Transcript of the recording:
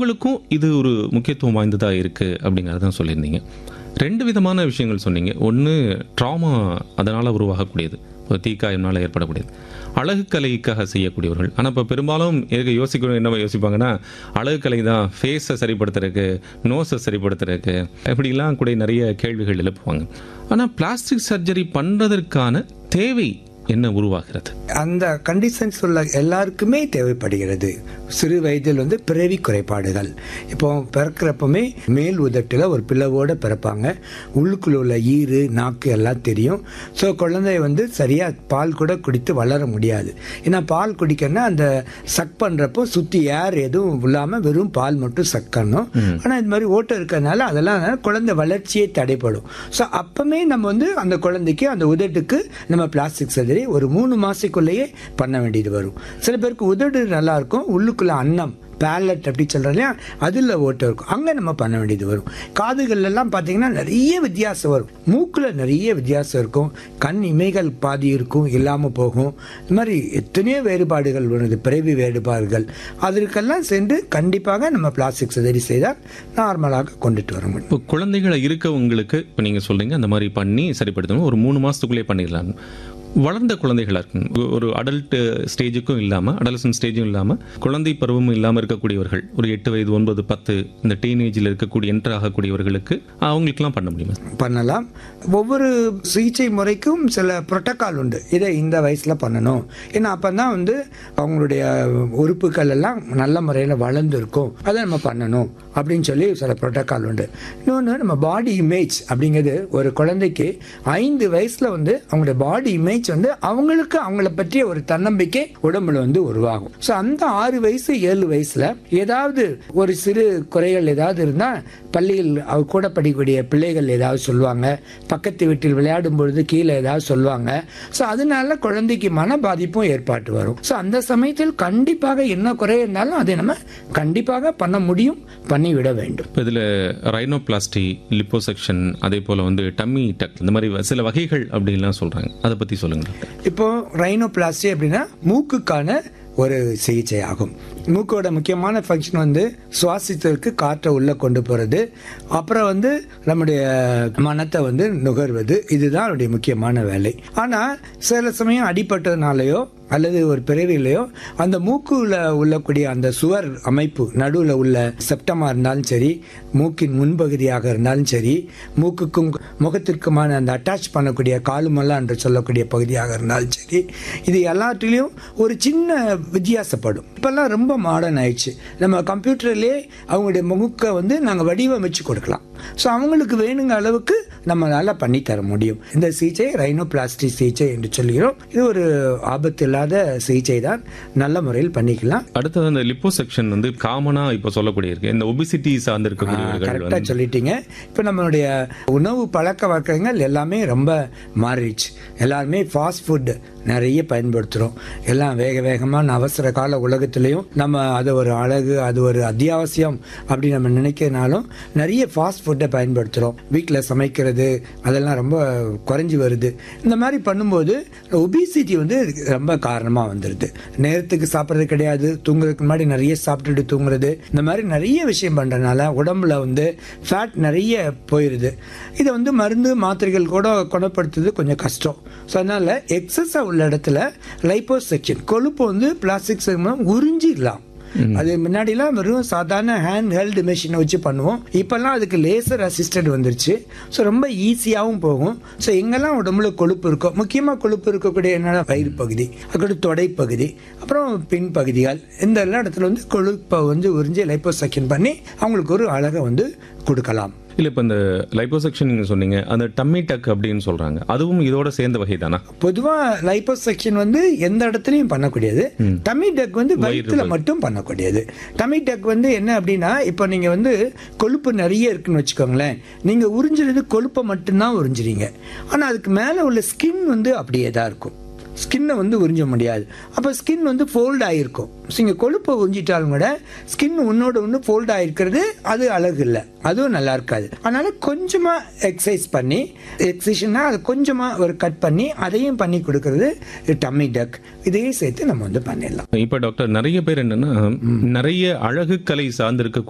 பெரியவங்களுக்கும் இது ஒரு முக்கியத்துவம் வாய்ந்ததாக இருக்குது அப்படிங்கிறதான் சொல்லியிருந்தீங்க ரெண்டு விதமான விஷயங்கள் சொன்னீங்க ஒன்று ட்ராமா அதனால் உருவாகக்கூடியது ஒரு தீக்காயம்னால ஏற்படக்கூடியது அழகு கலைக்காக செய்யக்கூடியவர்கள் ஆனால் இப்போ பெரும்பாலும் எனக்கு யோசிக்கணும் என்ன யோசிப்பாங்கன்னா அழகு கலை தான் ஃபேஸை சரிப்படுத்துறதுக்கு நோஸை சரிப்படுத்துறதுக்கு இப்படிலாம் கூட நிறைய கேள்விகள் எழுப்புவாங்க ஆனால் பிளாஸ்டிக் சர்ஜரி பண்ணுறதற்கான தேவை என்ன உருவாகிறது அந்த கண்டிஷன்ஸ் உள்ள எல்லாருக்குமே தேவைப்படுகிறது சிறு வயதில் வந்து பிறவி குறைபாடுகள் இப்போ பிறக்கிறப்பமே மேல் உதட்டில் ஒரு பிளவோட பிறப்பாங்க உள்ளுக்குள்ள உள்ள ஈறு நாக்கு எல்லாம் தெரியும் ஸோ குழந்தை வந்து சரியாக பால் கூட குடித்து வளர முடியாது ஏன்னா பால் குடிக்கணும்னா அந்த சக் பண்ணுறப்போ சுற்றி ஏர் எதுவும் இல்லாமல் வெறும் பால் மட்டும் சக் பண்ணணும் ஆனால் இந்த மாதிரி ஓட்டம் இருக்கிறதுனால அதெல்லாம் குழந்தை வளர்ச்சியே தடைப்படும் ஸோ அப்பமே நம்ம வந்து அந்த குழந்தைக்கு அந்த உதட்டுக்கு நம்ம பிளாஸ்டிக் சர்ஜரி ஒரு மூணு மாசத்துக்குள்ளேயே பண்ண வேண்டியது வரும் சில பேருக்கு உதடு நல்லா இருக்கும் உள்ளுக்குள்ள அன்னம் பேலட் அப்படி சொல்கிறோம் இல்லையா அதில் ஓட்டம் இருக்கும் அங்கே நம்ம பண்ண வேண்டியது வரும் காதுகள் எல்லாம் பார்த்தீங்கன்னா நிறைய வித்தியாசம் வரும் மூக்கில் நிறைய வித்தியாசம் இருக்கும் கண் இமைகள் பாதி இருக்கும் இல்லாமல் போகும் இந்த மாதிரி எத்தனையோ வேறுபாடுகள் வருது பிறவி வேறுபாடுகள் அதற்கெல்லாம் சென்று கண்டிப்பாக நம்ம பிளாஸ்டிக் சர்ஜரி செய்தால் நார்மலாக கொண்டுட்டு வர முடியும் இப்போ குழந்தைகளை இருக்கவங்களுக்கு இப்போ நீங்கள் சொல்றீங்க அந்த மாதிரி பண்ணி சரிப்படுத்தணும் ஒரு மூணு மாதத்துக்குள்ளே பண்ணிடலாம் வளர்ந்த குழந்தைகளாக இருக்கும் ஒரு அடல்ட் ஸ்டேஜுக்கும் இல்லாமல் அடலசன் ஸ்டேஜும் இல்லாமல் குழந்தை பருவமும் இல்லாமல் இருக்கக்கூடியவர்கள் ஒரு எட்டு வயது ஒன்பது பத்து இந்த டீனேஜில் இருக்கக்கூடிய என்டர் ஆகக்கூடியவர்களுக்கு அவங்களுக்குலாம் பண்ண முடியுமா பண்ணலாம் ஒவ்வொரு சிகிச்சை முறைக்கும் சில புரோட்டோக்கால் உண்டு இதை இந்த வயசில் பண்ணணும் ஏன்னா அப்போ தான் வந்து அவங்களுடைய உறுப்புகள் எல்லாம் நல்ல முறையில் வளர்ந்துருக்கும் அதை நம்ம பண்ணணும் அப்படின்னு சொல்லி சில புரோட்டோக்கால் உண்டு இன்னொன்று நம்ம பாடி இமேஜ் அப்படிங்கிறது ஒரு குழந்தைக்கு ஐந்து வயசில் வந்து அவங்களுடைய பாடி இமேஜ் வந்து அவங்களுக்கு அவங்கள பற்றிய ஒரு தன்னம்பிக்கை உடம்புல வந்து உருவாகும் ஸோ அந்த ஆறு வயசு ஏழு வயசுல ஏதாவது ஒரு சிறு குறைகள் ஏதாவது இருந்தால் பள்ளியில் அவ கூட படிக்கக்கூடிய பிள்ளைகள் ஏதாவது சொல்லுவாங்க பக்கத்து வீட்டில் விளையாடும் பொழுது கீழே ஏதாவது சொல்லுவாங்க ஸோ அதனால குழந்தைக்கு மன பாதிப்பும் ஏற்பாட்டு வரும் ஸோ அந்த சமயத்தில் கண்டிப்பாக என்ன குறை இருந்தாலும் அதை நம்ம கண்டிப்பாக பண்ண முடியும் பண்ணிவிட வேண்டும் இப்போ இதில் ரைனோபிளாஸ்டி லிப்போசெக்ஷன் அதே போல் வந்து டம்மி டக் இந்த மாதிரி சில வகைகள் அப்படின்லாம் சொல்கிறாங்க அதை பற்றி சொல்லுங்க டாக்டர் இப்போ ரைனோபிளாஸ்டி அப்படின்னா மூக்குக்கான ஒரு சிகிச்சை ஆகும் மூக்கோட முக்கியமான ஃபங்க்ஷன் வந்து சுவாசித்ததற்கு காற்றை உள்ள கொண்டு போறது அப்புறம் வந்து நம்முடைய மனத்தை வந்து நுகர்வது இதுதான் அவருடைய முக்கியமான வேலை ஆனா சில சமயம் அடிபட்டதுனாலயோ அல்லது ஒரு பிறவிலையோ அந்த மூக்குல உள்ளக்கூடிய அந்த சுவர் அமைப்பு நடுவில் உள்ள செப்டமா இருந்தாலும் சரி மூக்கின் முன்பகுதியாக இருந்தாலும் சரி மூக்குக்கும் முகத்திற்குமான அந்த அட்டாச் பண்ணக்கூடிய காலுமல்லா என்று சொல்லக்கூடிய பகுதியாக இருந்தாலும் சரி இது எல்லாத்துலேயும் ஒரு சின்ன வித்தியாசப்படும் இப்பெல்லாம் ரொம்ப மாடர்ன் ஆயிடுச்சு நம்ம கம்ப்யூட்டர்லேயே அவங்களுடைய முகத்தை வந்து நாங்கள் வடிவமைச்சு கொடுக்கலாம் ஸோ அவங்களுக்கு வேணுங்க அளவுக்கு நம்மளால பண்ணி தர முடியும் இந்த சிகிச்சை ரைனோபிளாஸ்டி சிகிச்சை என்று சொல்கிறோம் இது ஒரு ஆபத்து இல்லாத சிகிச்சை தான் நல்ல முறையில் பண்ணிக்கலாம் அடுத்தது அந்த லிப்போசெக்ஷன் வந்து காமனாக இப்போ சொல்லக்கூடிய இருக்கு இந்த ஒபிசிட்டி சார்ந்து இருக்கக்கூடியவர்கள் கரெக்டாக வந்து சொல்லிட்டீங்க இப்போ நம்மளுடைய உணவு பழக்க வழக்கங்கள் எல்லாமே ரொம்ப மாறிடுச்சு எல்லாருமே ஃபாஸ்ட் ஃபுட் நிறைய பயன்படுத்துகிறோம் எல்லாம் வேக வேகமான அவசர கால உலகத்திலையும் நம்ம அது ஒரு அழகு அது ஒரு அத்தியாவசியம் அப்படி நம்ம நினைக்கிறதுனாலும் நிறைய ஃபாஸ்ட் ஃபுட்டை பயன்படுத்துகிறோம் வீட்டில் சமைக்கிறது அதெல்லாம் ரொம்ப குறைஞ்சி வருது இந்த மாதிரி பண்ணும்போது ஒபிசிட்டி வந்து ரொம்ப காரணமாக வந்துடுது நேரத்துக்கு சாப்பிட்றது கிடையாது தூங்குறதுக்கு முன்னாடி நிறைய சாப்பிட்டுட்டு தூங்குறது இந்த மாதிரி நிறைய விஷயம் பண்ணுறதுனால உடம்புல வந்து ஃபேட் நிறைய போயிடுது இதை வந்து மருந்து மாத்திரைகள் கூட குணப்படுத்துறது கொஞ்சம் கஷ்டம் ஸோ அதனால எக்ஸஸாக உள்ள இடத்துல லைப்போசெக்ஷன் கொழுப்பு வந்து பிளாஸ்டிக் மூலம் உறிஞ்சிடலாம் அது முன்னாடிலாம் வெறும் சாதாரண ஹேண்ட் ஹெல்டு மிஷினை வச்சு பண்ணுவோம் இப்பெல்லாம் அதுக்கு லேசர் அசிஸ்டன்ட் வந்துருச்சு ஸோ ரொம்ப ஈஸியாகவும் போகும் ஸோ எங்கெல்லாம் உடம்புல கொழுப்பு இருக்கோ முக்கியமாக கொழுப்பு இருக்கக்கூடிய என்னென்ன வயிறு பகுதி அதுக்கடுத்து தொடை பகுதி அப்புறம் பின் பகுதிகள் இந்த எல்லா இடத்துல வந்து கொழுப்பை வந்து உறிஞ்சி லைப்போசெக்ஷன் பண்ணி அவங்களுக்கு ஒரு அழகை வந்து கொடுக்கலாம் இல்லை இப்போ இந்த லைப்போசெக்ஷன் நீங்கள் சொன்னீங்க அந்த டம்மி டக் அப்படின்னு சொல்கிறாங்க அதுவும் இதோட சேர்ந்த வகை தானா பொதுவா லைப்போசெக்ஷன் வந்து எந்த இடத்துலயும் பண்ணக்கூடியது டமி டக் வந்து வயிற்றுல மட்டும் பண்ணக்கூடியது டமி டக் வந்து என்ன அப்படின்னா இப்போ நீங்க வந்து கொழுப்பு நிறைய இருக்குன்னு வச்சுக்கோங்களேன் நீங்க உறிஞ்சுறது கொழுப்பை மட்டும்தான் உறிஞ்சுறீங்க ஆனா அதுக்கு மேல உள்ள ஸ்கின் வந்து அப்படியே தான் இருக்கும் ஸ்கின்னை வந்து உறிஞ்ச முடியாது அப்போ ஸ்கின் வந்து ஃபோல்ட் ஆகிருக்கும் நீங்கள் கொழுப்பை உறிஞ்சிட்டாலும் கூட ஸ்கின் உன்னோட ஒன்று ஃபோல்ட் ஆகிருக்கிறது அது அழகு இல்லை அதுவும் நல்லா இருக்காது அதனால கொஞ்சமாக எக்ஸசைஸ் பண்ணி எக்ஸசைஸ்னா அது கொஞ்சமாக ஒரு கட் பண்ணி அதையும் பண்ணி கொடுக்கறது டம்மி டக் இதையும் சேர்த்து நம்ம வந்து பண்ணிடலாம் இப்போ டாக்டர் நிறைய பேர் என்னன்னா நிறைய அழகு கலை சார்ந்து